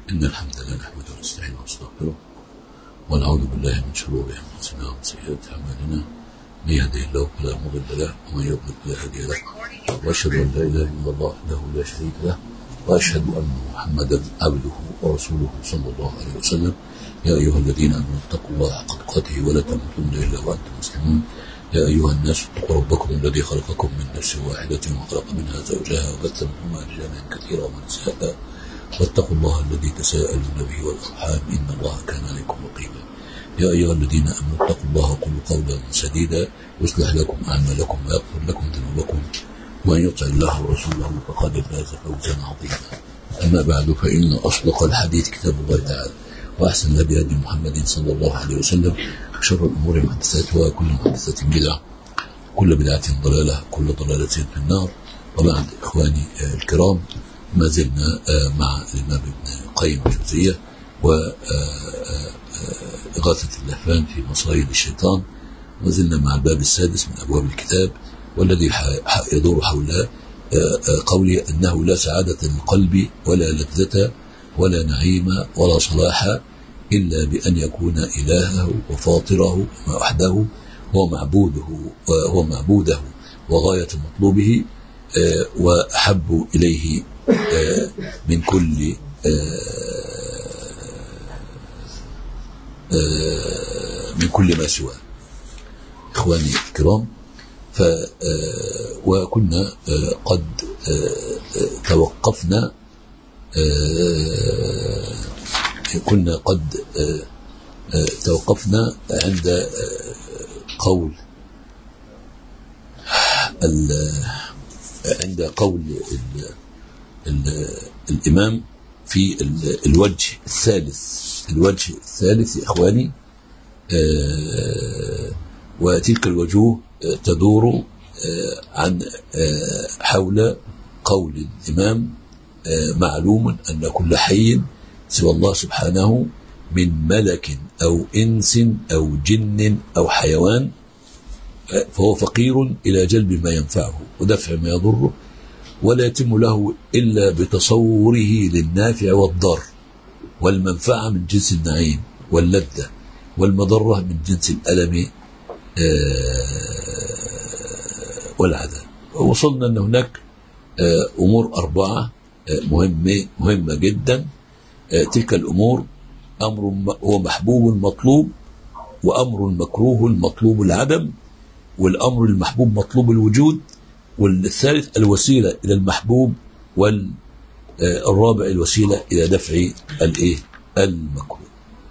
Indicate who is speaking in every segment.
Speaker 1: إن الحمد لله نحمده ونستعينه ونستغفره ونعوذ بالله من شرور أنفسنا ومن سيئات أعمالنا من يهده الله فلا مضل له ومن يضلل فلا هادي له وأشهد أن لا إله إلا الله وحده لا شريك له وأشهد أن محمدا عبده ورسوله صلى الله عليه وسلم يا أيها الذين آمنوا اتقوا الله حق تقاته ولا تموتن إلا وأنتم مسلمون يا أيها الناس اتقوا ربكم الذي خلقكم من نفس واحدة وخلق منها زوجها وبث منهما رجالا كثيرا ونساء واتقوا الله الذي تساءلون به والأرحام إن الله كان عليكم رقيبا يا أيها الذين آمنوا اتقوا الله وقولوا قولا سديدا يصلح لكم أعمالكم ويغفر لكم ذنوبكم ومن يطع الله ورسوله فقد فاز فوزا عظيما أما بعد فإن أصدق الحديث كتاب الله تعالى وأحسن الهدي هدي محمد صلى الله عليه وسلم وشر الأمور محدثاتها وكل محدثة بدعة كل بدعة ضلالة كل ضلالة في النار وبعد إخواني الكرام ما زلنا مع الإمام ابن قيم الجوزية وإغاثة اللهفان في مصايد الشيطان ما زلنا مع الباب السادس من أبواب الكتاب والذي يدور حول قولي أنه لا سعادة للقلب ولا لذة ولا نعيم ولا صلاح إلا بأن يكون إلهه وفاطره وحده هو معبوده وهو معبوده وغاية مطلوبه وأحب إليه من كل من كل ما سواه إخواني الكرام ف وكنا قد توقفنا كنا قد توقفنا عند قول عند قول ال ال الإمام في الوجه الثالث الوجه الثالث يا إخواني وتلك الوجوه تدور عن حول قول الإمام معلوم أن كل حي سوى الله سبحانه من ملك أو إنس أو جن أو حيوان فهو فقير إلى جلب ما ينفعه ودفع ما يضره ولا يتم له إلا بتصوره للنافع والضر والمنفعة من جنس النعيم واللذة والمضرة من جنس الألم والعذاب وصلنا أن هناك أمور أربعة مهمة, مهمة جدا تلك الأمور أمر هو محبوب مطلوب وأمر مكروه مطلوب العدم والأمر المحبوب مطلوب الوجود والثالث الوسيلة إلى المحبوب والرابع الوسيلة إلى دفع الإيه المكروه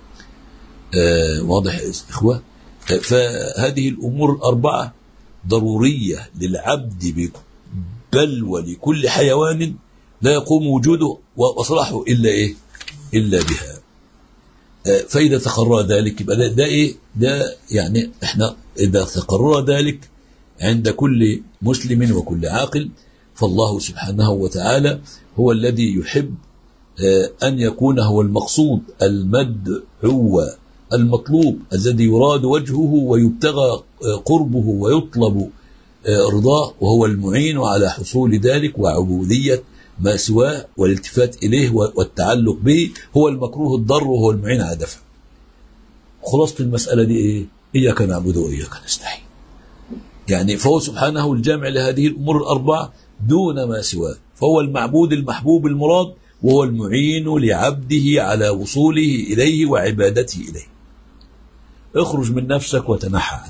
Speaker 1: واضح يا إخوة فهذه الأمور الأربعة ضرورية للعبد بل ولكل حيوان لا يقوم وجوده وصلاحه إلا إيه إلا بها فإذا تقرر ذلك يبقى ده, ده إيه ده يعني إحنا إذا تقرر ذلك عند كل مسلم وكل عاقل فالله سبحانه وتعالى هو الذي يحب أن يكون هو المقصود المدعو المطلوب الذي يراد وجهه ويبتغى قربه ويطلب رضاه وهو المعين على حصول ذلك وعبودية ما سواه والالتفات إليه والتعلق به هو المكروه الضر وهو المعين على دفع خلاصة المسألة دي إيه إياك نعبد وإياك نستحي يعني فهو سبحانه الجامع لهذه الأمور الأربعة دون ما سواه فهو المعبود المحبوب المراد وهو المعين لعبده على وصوله إليه وعبادته إليه اخرج من نفسك وتنحى عنه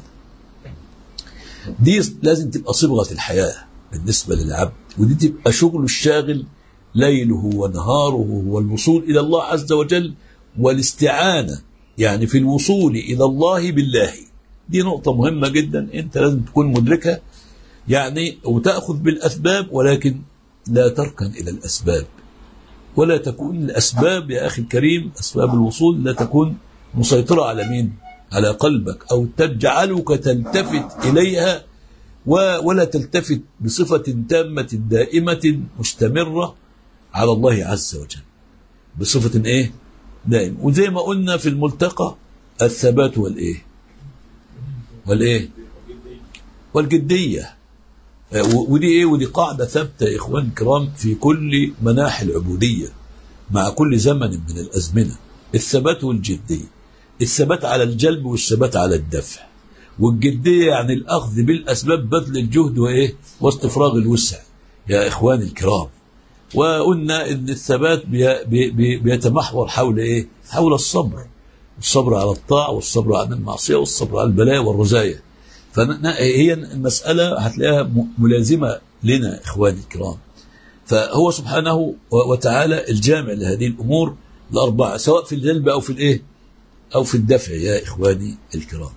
Speaker 1: دي لازم تبقى صبغة الحياة بالنسبة للعبد ودي تبقى شغله الشاغل ليله ونهاره والوصول إلى الله عز وجل والاستعانة يعني في الوصول إلى الله بالله دي نقطة مهمة جدا أنت لازم تكون مدركها يعني وتأخذ بالأسباب ولكن لا تركن إلى الأسباب ولا تكون الأسباب يا أخي الكريم أسباب الوصول لا تكون مسيطرة على مين على قلبك أو تجعلك تلتفت إليها ولا تلتفت بصفة تامة دائمة مستمرة على الله عز وجل بصفة إيه دائم وزي ما قلنا في الملتقى الثبات والإيه والإيه والجدية ودي إيه ودي قاعدة ثابتة يا إخوان الكرام في كل مناحي العبودية مع كل زمن من الأزمنة الثبات والجدية الثبات على الجلب والثبات على الدفع والجدية يعني الأخذ بالأسباب بذل الجهد وإيه واستفراغ الوسع يا إخواني الكرام وقلنا إن الثبات بي بي بي بيتمحور حول إيه حول الصبر الصبر على الطاعة والصبر عن المعصية والصبر على البلاء والرزايا فهي المسألة هتلاقيها ملازمة لنا إخواني الكرام فهو سبحانه وتعالى الجامع لهذه الأمور الأربعة سواء في الجلب أو في الإيه أو في الدفع يا إخواني الكرام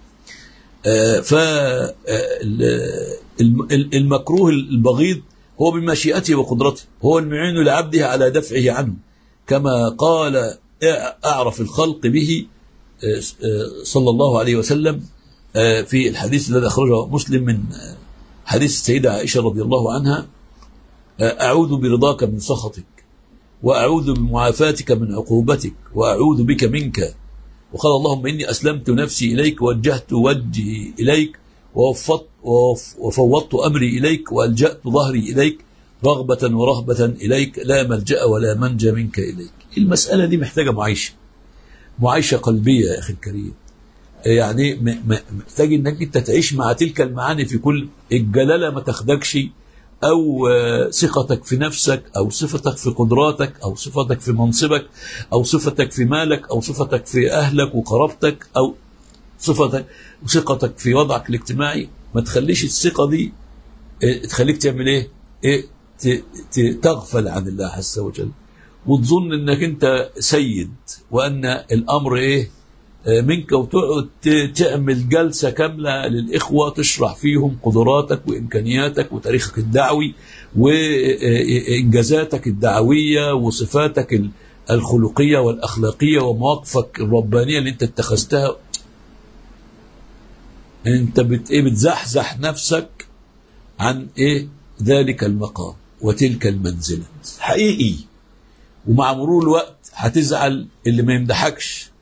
Speaker 1: فالمكروه البغيض هو بمشيئته وقدرته هو المعين لعبده على دفعه عنه كما قال أعرف الخلق به صلى الله عليه وسلم في الحديث الذي أخرجه مسلم من حديث السيدة عائشة رضي الله عنها أعوذ برضاك من سخطك وأعوذ بمعافاتك من عقوبتك وأعوذ بك منك وقال اللهم إني أسلمت نفسي إليك ووجهت وجهي إليك ووفضت, وفوضت أمري إليك وألجأت ظهري إليك رغبة ورهبة إليك لا ملجأ ولا منجى منك إليك المسألة دي محتاجة معيشة معيشة قلبية يا أخي الكريم يعني محتاج انك انت تعيش مع تلك المعاني في كل الجلاله ما تاخدكش او ثقتك في نفسك او صفتك في قدراتك او صفتك في منصبك او صفتك في مالك او صفتك في اهلك وقرابتك او صفتك وثقتك في وضعك الاجتماعي ما تخليش الثقه دي تخليك تعمل ايه؟ ايه تغفل عن الله عز وجل وتظن انك انت سيد وان الامر ايه منك وتقعد تعمل جلسة كاملة للإخوة تشرح فيهم قدراتك وإمكانياتك وتاريخك الدعوي وإنجازاتك الدعوية وصفاتك الخلقية والأخلاقية ومواقفك الربانية اللي أنت اتخذتها أنت بت إيه بتزحزح نفسك عن إيه ذلك المقام وتلك المنزلة حقيقي ومع مرور الوقت هتزعل اللي ما يمدحكش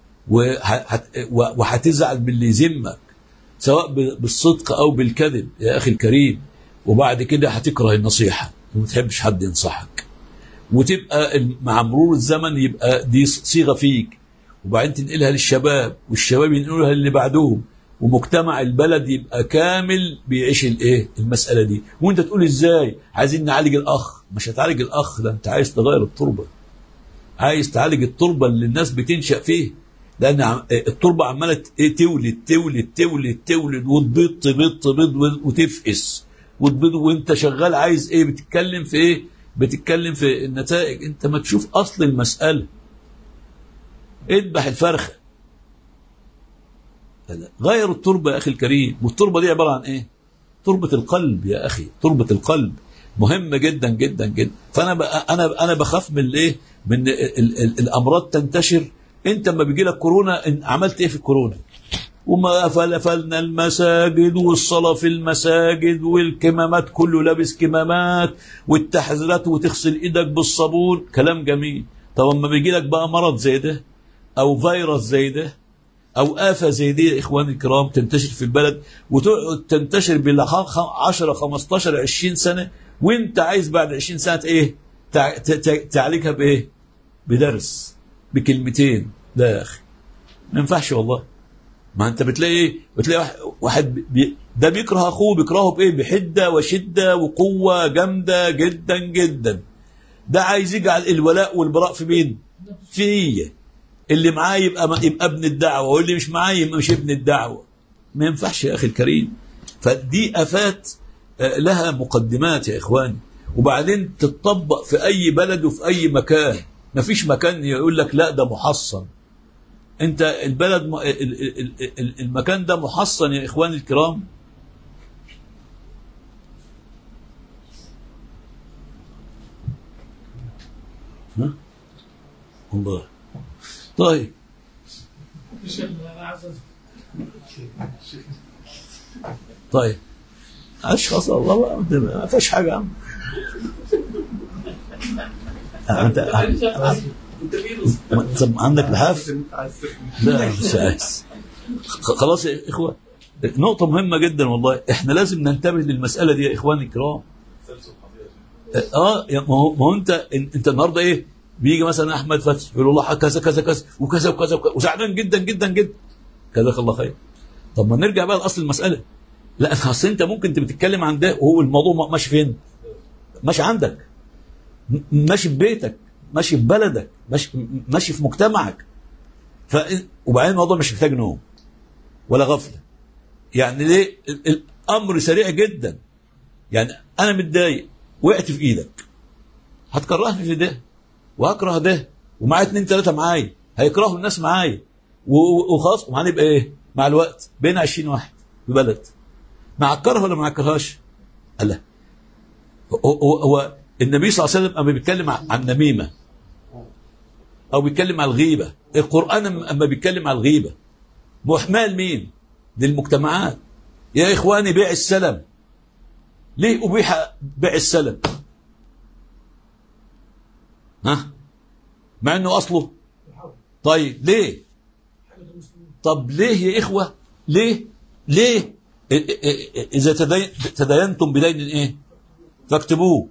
Speaker 1: وهتزعل باللي يذمك سواء بالصدق او بالكذب يا اخي الكريم وبعد كده هتكره النصيحه وما تحبش حد ينصحك وتبقى مع مرور الزمن يبقى دي صيغه فيك وبعدين تنقلها للشباب والشباب ينقلها للي بعدهم ومجتمع البلد يبقى كامل بيعيش الايه المساله دي وانت تقول ازاي عايزين نعالج الاخ مش هتعالج الاخ ده انت عايز تغير التربه عايز تعالج التربه اللي الناس بتنشا فيه لان التربه عماله تولد تولد تولد تولد وتبيض تبيض تبيض وتفقس وتبيض وانت شغال عايز ايه بتتكلم في ايه بتتكلم في النتائج انت ما تشوف اصل المساله اذبح الفرخه غير التربه يا اخي الكريم والتربه دي عباره عن ايه تربه القلب يا اخي تربه القلب مهمه جدا جدا جدا فانا انا انا بخاف من الايه من ال ال الامراض تنتشر انت لما بيجي لك كورونا عملت ايه في الكورونا وما قفلنا المساجد والصلاة في المساجد والكمامات كله لابس كمامات والتحذيرات وتغسل ايدك بالصابون كلام جميل طب اما بيجي لك بقى مرض زي ده او فيروس زي ده او آفة زي دي يا اخواني الكرام تنتشر في البلد وتقعد تنتشر بال 10 15 20 سنة وانت عايز بعد 20 سنة ايه تعالجها بايه بدرس بكلمتين لا يا اخي ما ينفعش والله ما انت بتلاقي ايه بتلاقي واحد بي ده بيكره اخوه بيكرهه بايه بحده وشده وقوه جامده جدا جدا ده عايز يجعل الولاء والبراء في مين فيا اللي معاه يبقى يبقى ابن الدعوه واللي مش معاه يبقى مش ابن الدعوه ما ينفعش يا اخي الكريم فدي افات لها مقدمات يا اخواني وبعدين تتطبق في اي بلد وفي اي مكان ما فيش مكان يقول لك لا ده محصن انت البلد م... المكان ده محصن يا اخواني الكرام ها؟ الله طيب طيب اشخاص الله ما فيش حاجه يا عم انت طب عندك لحاف؟ لا مش عايز خلاص يا اخوه نقطة مهمة جدا والله احنا لازم ننتبه للمسألة دي يا اخواني الكرام اه ما هو ما هو انت انت النهارده ايه بيجي مثلا احمد فتحي يقول والله كذا كذا كذا وكذا وكذا وكذا وزعلان جدا جدا جدا جزاك الله خير طب ما نرجع بقى لاصل المساله لا اصل انت ممكن انت بتتكلم عن ده وهو الموضوع ماشي فين؟ ماشي عندك م- ماشي في بيتك ماشي في بلدك ماشي ماشي في مجتمعك ف وبعدين الموضوع مش محتاج نوم ولا غفله يعني ليه ال- الامر سريع جدا يعني انا متضايق وقعت في ايدك هتكرهني في ده وهكره ده ومعايا اتنين تلاته معايا هيكرهوا الناس معايا و- و- وخلاص وهنبقى ايه مع الوقت بين 20 واحد في بلد مع الكره ولا ما الكرهاش؟ قال لا هو, هو, هو النبي صلى الله عليه وسلم اما بيتكلم عن عن النميمه او بيتكلم عن الغيبه القران اما بيتكلم عن الغيبه محمال مين؟ للمجتمعات يا اخواني بيع السلم ليه ابيح بيع السلم؟ ها؟ مع انه اصله طيب ليه؟ طب ليه يا إخوة ليه ليه إ- إ- إ- إذا تدين تدينتم بدين إيه فاكتبوه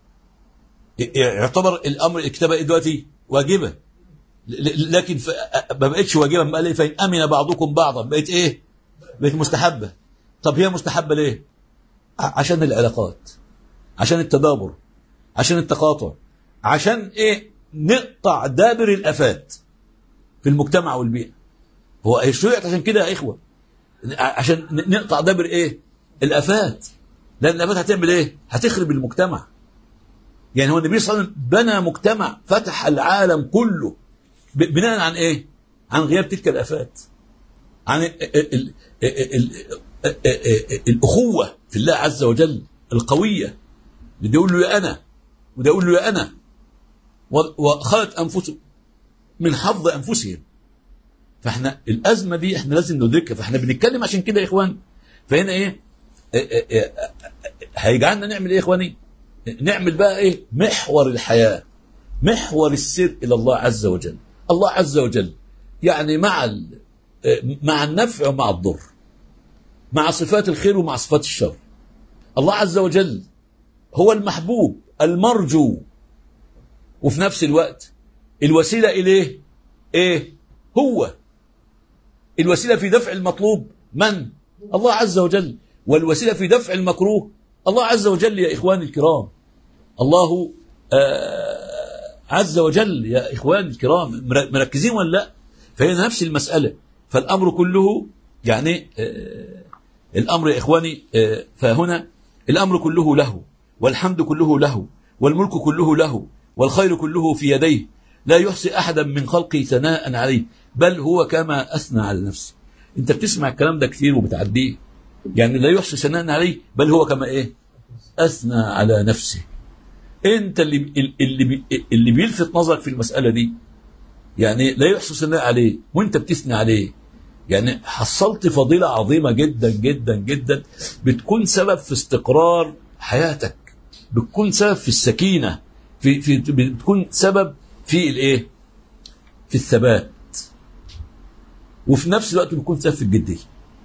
Speaker 1: إ- يعتبر الأمر الكتابة إيه دلوقتي واجبة ل- ل- لكن ف- ما بقتش واجبة ما قال فإن أمن بعضكم بعضا بقت إيه بقت مستحبة طب هي مستحبة ليه ع- عشان العلاقات عشان التدابر عشان التقاطع عشان إيه نقطع دابر الآفات في المجتمع والبيئة هو شرعت عشان كده يا إخوة عشان ن- نقطع دابر إيه الآفات لأن الآفات هتعمل إيه هتخرب المجتمع يعني هو النبي صلى الله عليه وسلم بنى مجتمع فتح العالم كله ب- بناء عن إيه عن غياب تلك الآفات عن ال ال ال ال ال ال الأخوة في الله عز وجل القوية اللي يقول له يا أنا وده يقول له يا أنا و- وخلت أنفسهم من حفظ أنفسهم فاحنا الازمه دي احنا لازم ندركها فاحنا بنتكلم عشان كده يا اخوان فهنا ايه إيه- إيه- إيه- هيجعلنا نعمل ايه يا اخواني نعمل بقى ايه محور الحياه محور السير الى الله عز وجل الله عز وجل يعني مع ال- إيه، مع النفع ومع الضر مع صفات الخير ومع صفات الشر الله عز وجل هو المحبوب المرجو وفي نفس الوقت الوسيله اليه ايه هو الوسيله في دفع المطلوب من الله عز وجل والوسيله في دفع المكروه الله عز وجل يا اخواني الكرام الله آه عز وجل يا اخواني الكرام مر- مركزين ولا لا فهي نفس المساله فالامر كله يعني آه الامر يا اخواني آه فهنا الامر كله له والحمد كله له والملك كله له والخير كله في يديه لا يحصي احدا من خلقه ثناء عليه بل هو كما اثنى على نفسه انت بتسمع الكلام ده كثير وبتعديه يعني لا يحصي ثناء عليه بل هو كما ايه اثنى على نفسه انت اللي اللي بي- اللي بيلفت نظرك في المساله دي يعني لا يحصي ثناء عليه وانت بتثني عليه يعني حصلت فضيله عظيمه جدا جدا جدا بتكون سبب في استقرار حياتك بتكون سبب في السكينه في في بتكون سبب في الايه في الثبات وفي نفس الوقت بيكون سبب في الجديه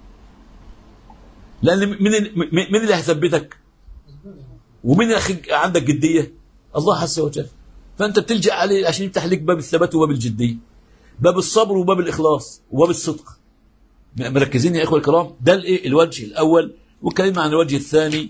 Speaker 1: لان مين مين اللي هيثبتك ومين اللي هيخليك عندك جديه الله عز وجل فانت بتلجا عليه عشان يفتح لك باب الثبات وباب الجديه باب الصبر وباب الاخلاص وباب الصدق مركزين يا اخوه الكرام ده الايه الوجه الاول واتكلمنا عن الوجه الثاني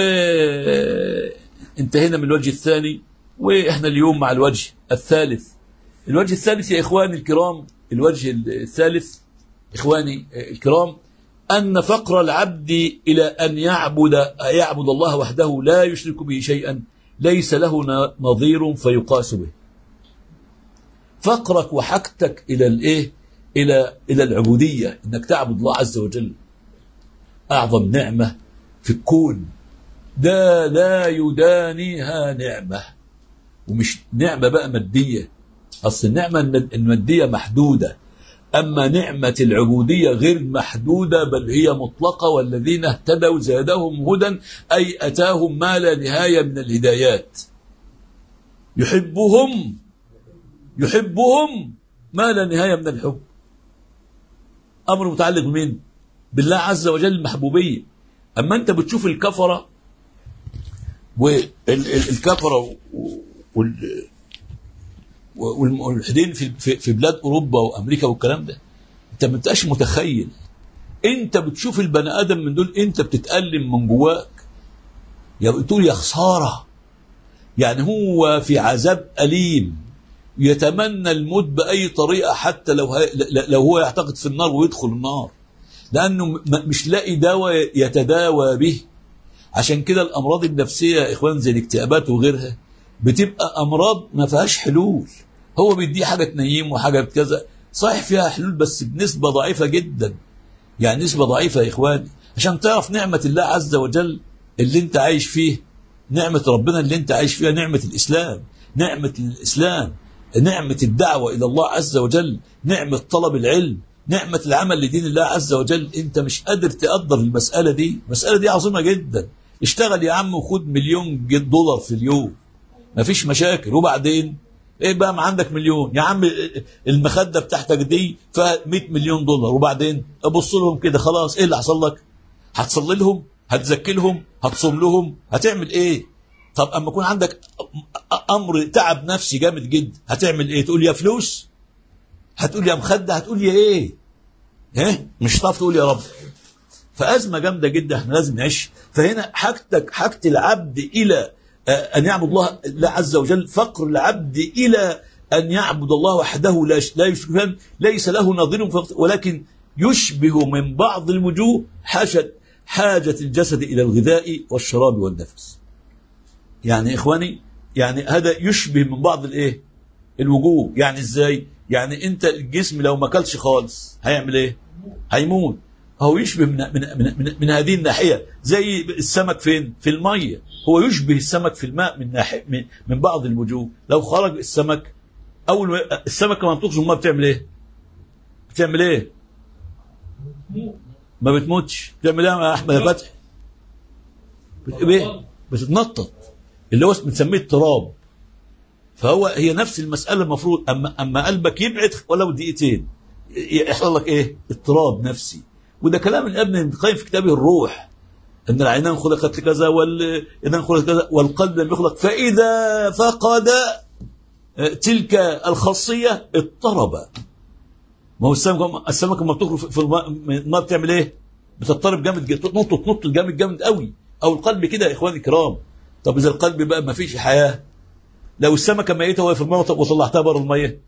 Speaker 1: وانتهينا من الوجه الثاني واحنا اليوم مع الوجه الثالث الوجه الثالث يا اخواني الكرام الوجه الثالث اخواني الكرام ان فقر العبد الى ان يعبد يعبد الله وحده لا يشرك به شيئا ليس له نظير فيقاس به فقرك وحاجتك الى الايه الى الى العبوديه انك تعبد الله عز وجل اعظم نعمه في الكون ده لا يدانيها نعمه ومش نعمه بقى ماديه اصل النعمه الماديه محدوده اما نعمه العبوديه غير محدوده بل هي مطلقه والذين اهتدوا زادهم هدى اي اتاهم ما لا نهايه من الهدايات يحبهم يحبهم ما لا نهايه من الحب امر متعلق بمين بالله عز وجل المحبوبيه اما انت بتشوف الكفره والكفره والملحدين في, في, في بلاد اوروبا وامريكا والكلام ده انت ما بتبقاش متخيل انت بتشوف البني ادم من دول انت بتتالم من جواك يا بتقول يا خساره يعني هو في عذاب اليم يتمنى الموت باي طريقه حتى لو هي لو هو يعتقد في النار ويدخل النار لانه م- مش لاقي دواء يتداوى به عشان كده الامراض النفسيه يا اخوان زي الاكتئابات وغيرها بتبقى امراض ما فيهاش حلول هو بيديه حاجه تنيمه وحاجه كذا صحيح فيها حلول بس بنسبه ضعيفه جدا يعني نسبه ضعيفه يا اخواني عشان تعرف نعمه الله عز وجل اللي انت عايش فيه نعمه ربنا اللي انت عايش فيها نعمه الاسلام نعمه الاسلام نعمه الدعوه الى الله عز وجل نعمه طلب العلم نعمه العمل لدين الله عز وجل انت مش قادر تقدر المساله دي المساله دي عظيمه جدا اشتغل يا عم وخد مليون دولار في اليوم مفيش مشاكل وبعدين ايه بقى ما عندك مليون يا عم المخده بتاعتك دي فيها 100 مليون دولار وبعدين ابص لهم كده خلاص ايه اللي حصل لك هتصلي لهم هتزكي لهم هتصوم لهم هتعمل ايه طب اما يكون عندك امر تعب نفسي جامد جدا هتعمل ايه تقول يا فلوس هتقول يا مخده هتقول يا ايه ايه مش هتعرف تقول يا رب فازمه جامده جدا احنا لازم نعيش فهنا حاجتك حاجه العبد الى أن يعبد الله لا عز وجل فقر العبد إلى أن يعبد الله وحده لا لا يشرك ليس له نظير ولكن يشبه من بعض الوجوه حاجة حاجة الجسد إلى الغذاء والشراب والنفس يعني إخواني يعني هذا يشبه من بعض الإيه الوجوه يعني إزاي يعني أنت الجسم لو ما أكلش خالص هيعمل إيه هيموت هو يشبه من, من, من, من, من هذه الناحية زي السمك فين في المية هو يشبه السمك في الماء من ناحية من, من بعض الوجوه لو خرج السمك أول ما السمكة ما بتخرج الماء بتعمل إيه بتعمل إيه ما بتموتش بتعمل إيه يا أحمد يا فتحي بتتنطط اللي هو بنسميه التراب فهو هي نفس المسألة المفروض أما أما قلبك يبعد ولو دقيقتين يحصل لك إيه اضطراب نفسي وده كلام الابن القيم في كتابه الروح ان العينان خلقت لكذا واليدان خلقت كذا والقلب لم يخلق فاذا فقد تلك الخاصيه اضطرب ما هو السمكه السمكه لما بتخرج في الماء الماء بتعمل ايه؟ بتضطرب جامد تنط تنط جامد جامد قوي او القلب كده يا اخواني الكرام طب اذا القلب بقى ما فيش حياه لو السمكه ميته وهي في الماء وطلعتها بره الميه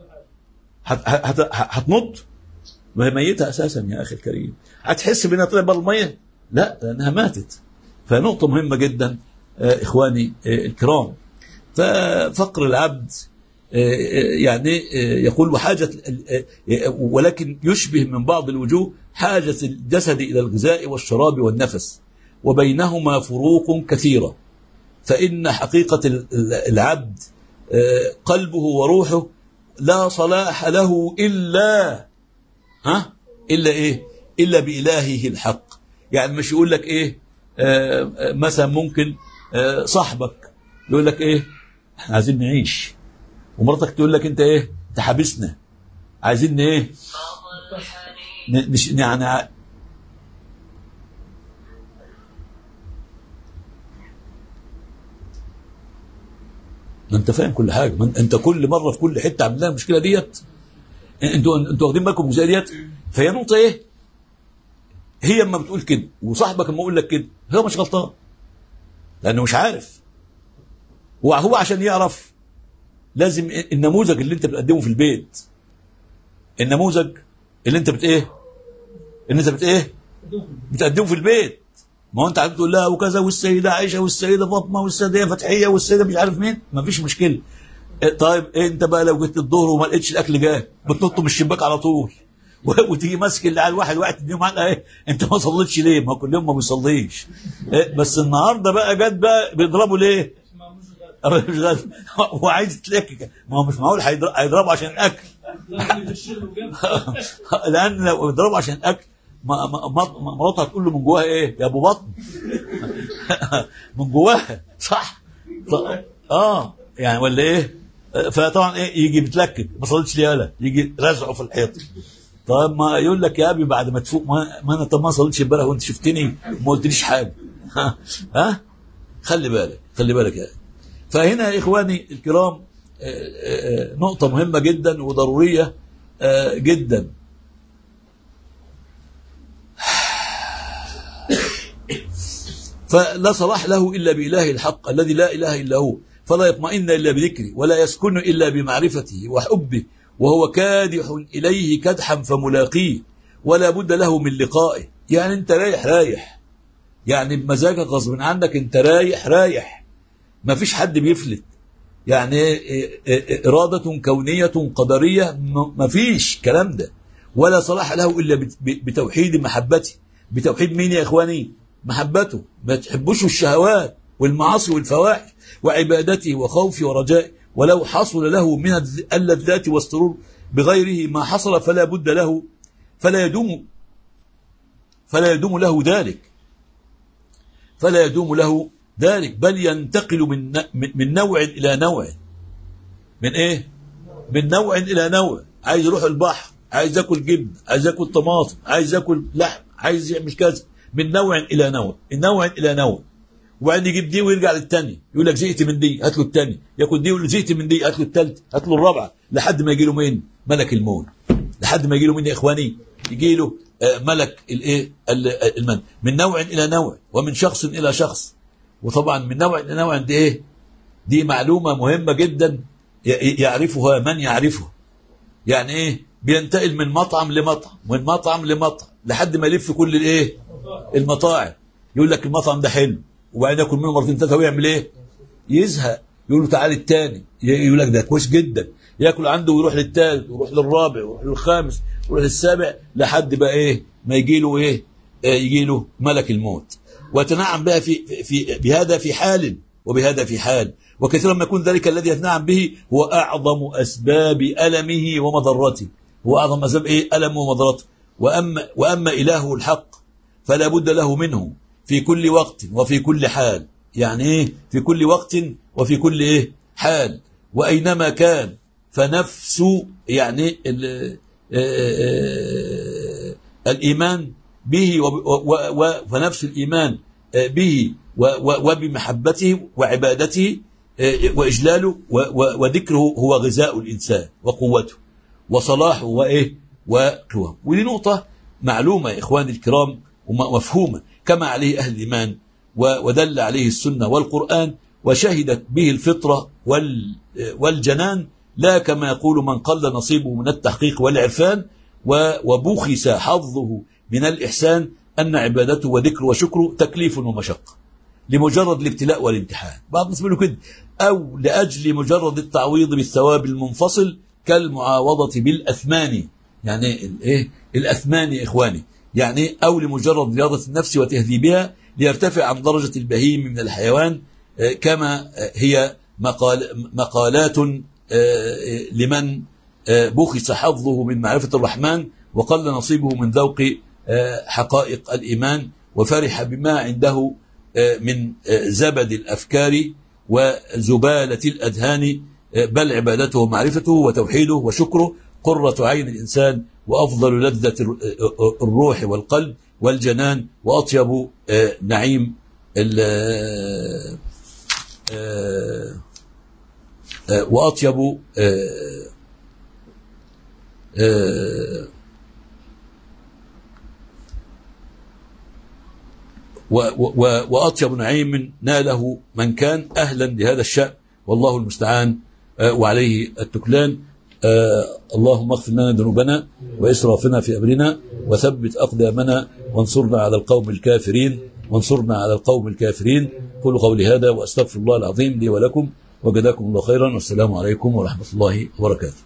Speaker 1: هتنط ما هي ميتة أساسا يا أخي الكريم هتحس بأنها طلع بره المية لا لأنها ماتت فنقطة مهمة جدا آه إخواني آه الكرام ففقر العبد آه يعني يقول وحاجة ولكن يشبه من بعض الوجوه حاجة الجسد إلى الغذاء والشراب والنفس وبينهما فروق كثيرة فإن حقيقة العبد قلبه وروحه لا صلاح له إلا ها الا ايه الا بالهه الحق يعني مش يقول لك ايه آه مثلا ممكن آه صاحبك يقول لك ايه احنا عايزين نعيش ومراتك تقول لك انت ايه انت حابسنا عايزين ايه نش يعني ما انت فاهم كل حاجه ما انت كل مره في كل حته عامل لها المشكله ديت انتوا انتوا واخدين بالكم من ديت فهي نقطه ايه هي اما بتقول كده وصاحبك اما يقول لك كده هو مش غلطان لانه مش عارف وهو عشان يعرف لازم النموذج اللي انت بتقدمه في البيت النموذج اللي انت بت ايه اللي انت بت ايه بتقدمه في البيت ما هو انت عارف تقول لها وكذا والسيده عائشه والسيده فاطمه والسيده فتحيه والسيده مش عارف مين ما فيش مشكله طيب انت بقى لو جيت الظهر وما لقيتش الاكل جاي بتنط من الشباك على طول وتيجي ماسك العيال واحد واحد تديهم علقه ايه انت ما صليتش ليه؟ ما كل يوم ما بيصليش إيه بس النهارده بقى جت بقى بيضربوا ليه؟ مش غد هو عايز يتلكك ما هو مش معقول هيضربوا عشان الاكل لان لو بيضربوا عشان الاكل مراته هتقول له من جواها ايه؟ يا ابو بطن من جواها صح اه يعني ولا ايه فطبعا ايه يجي بتلكك ما صليتش ليه يالا يجي رزعه في الحيط طب ما يقول لك يا ابي بعد ما تفوق ما, ما انا طب ما صليتش امبارح وانت شفتني وما قلتليش حاجه ها ها خلي بالك خلي بالك يا أخي. فهنا يا اخواني الكرام آه، آه، نقطة مهمة جدا وضرورية آه، جدا فلا صلاح له إلا بإله الحق الذي لا إله إلا هو فلا يطمئن إلا بذكره ولا يسكن إلا بمعرفته وحبه وهو كادح إليه كدحا فملاقيه ولا بد له من لقائه يعني أنت رايح رايح يعني بمزاجك غصب عنك أنت رايح رايح ما فيش حد بيفلت يعني إرادة كونية قدرية ما فيش كلام ده ولا صلاح له إلا بت- بتوحيد محبته بتوحيد مين يا إخواني محبته ما تحبوش الشهوات والمعاصي والفواحش وعبادته وخوفه ورجائه ولو حصل له من الذ- اللذات والسرور بغيره ما حصل فلا بد له فلا يدوم فلا يدوم له ذلك فلا يدوم له ذلك بل ينتقل من ن- من من نوع إلى نوع من إيه؟ من نوع إلى نوع عايز يروح البحر عايز ياكل جبن عايز ياكل طماطم عايز ياكل لحم عايز يعمل كذا من نوع إلى نوع من نوع إلى نوع وبعدين يجيب دي ويرجع للتاني يقول لك زهقت من دي هات له التاني ياكل دي يقول زهقت من دي هات له التالت هات له الرابعه لحد ما يجي له مين ملك الموت لحد ما يجي له مين يا اخواني يجي له آه، ملك الايه ال- المن من نوع الى نوع ومن شخص الى شخص وطبعا من نوع الى نوع دي ايه دي معلومه مهمه جدا ي- يعرفها من يعرفها يعني ايه بينتقل من مطعم لمطعم من مطعم لمطعم لحد ما يلف كل الايه المطاعم يقول لك المطعم ده حلو وبعدين ياكل منه مرتين ثلاثه ويعمل ايه يزهق يقول له تعالى الثاني يقول لك ده كويس جدا ياكل عنده ويروح للثالث ويروح للرابع ويروح للخامس ويروح للسابع لحد بقى ايه ما يجي له ايه آه يجي له ملك الموت ويتنعم بها في, في بهذا في حال وبهذا في حال وكثيرا ما يكون ذلك الذي يتنعم به هو اعظم اسباب المه ومضرته هو اعظم اسباب ايه المه ومضرته واما واما اله الحق فلا بد له منه في كل وقت وفي كل حال يعني ايه في كل وقت وفي كل ايه حال واينما كان فنفس يعني ال- آه، الايمان به وب- و- و- فنفس الايمان آه، به و- و- وبمحبته وعبادته آه، واجلاله و- و- وذكره هو غذاء الانسان وقوته وصلاحه وايه وقواه ودي نقطه معلومه يا اخواني الكرام ومفهومه كما عليه اهل الايمان و- ودل عليه السنه والقران وشهدت به الفطره وال- والجنان لا كما يقول من قل نصيبه من التحقيق والعرفان و- وبخس حظه من الإحسان أن عبادته وذكره وشكره تكليف ومشقة لمجرد الابتلاء والامتحان بعض الناس بيقولوا كده أو لأجل مجرد التعويض بالثواب المنفصل كالمعاوضة بالأثمان يعني الإيه الأثمان يا إخواني يعني أو لمجرد رياضة النفس وتهذيبها ليرتفع عن درجة البهيم من الحيوان آه، كما آه، هي مقال مقالات آه، لمن آه، بخس حظه من معرفة الرحمن وقل نصيبه من ذوق آه، حقائق الإيمان وفرح بما عنده آه، من آه، زبد الأفكار وزبالة الأذهان آه، بل عبادته ومعرفته وتوحيده وشكره قرة عين الإنسان وأفضل لذة الر- آه، الروح والقلب والجنان وأطيب آه، نعيم ال- آه، آه، آه، وأطيب آه، آه، و- و- و- وأطيب نعيم ناله من كان أهلا لهذا الشأن والله المستعان آه، وعليه التكلان آه، اللهم اغفر لنا ذنوبنا وإسرافنا في أمرنا وثبت أقدامنا وانصرنا على القوم الكافرين وانصرنا على القوم الكافرين قولوا قولي هذا وأستغفر الله العظيم لي ولكم وجزاكم الله خيرا والسلام عليكم ورحمة الله وبركاته